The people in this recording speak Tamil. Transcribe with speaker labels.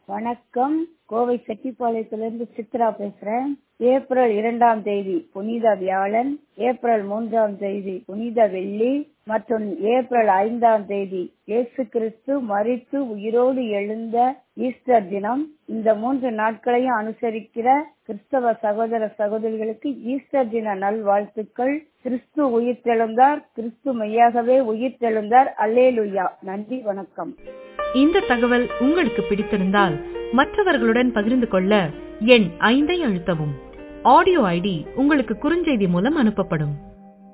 Speaker 1: வணக்கம் கோவை செட்டிப்பாளையத்திலிருந்து சித்ரா பேசுறேன் ஏப்ரல் இரண்டாம் தேதி புனித வியாழன் ஏப்ரல் மூன்றாம் தேதி புனித வெள்ளி மற்றும் ஏப்ரல் ஐந்தாம் தேதி இயேசு கிறிஸ்து மரித்து உயிரோடு எழுந்த ஈஸ்டர் தினம் இந்த மூன்று நாட்களையும் அனுசரிக்கிற கிறிஸ்தவ சகோதர சகோதரிகளுக்கு ஈஸ்டர் தின நல்வாழ்த்துக்கள் கிறிஸ்து உயிர்த்தெழுந்தார் கிறிஸ்து மெய்யாகவே உயிர்த்தெழுந்தார் அல்லேலுயா நன்றி வணக்கம்
Speaker 2: இந்த தகவல் உங்களுக்கு பிடித்திருந்தால் மற்றவர்களுடன் பகிர்ந்து கொள்ள எண் ஐந்தை அழுத்தவும் ஆடியோ ஐடி உங்களுக்கு குறுஞ்செய்தி மூலம் அனுப்பப்படும்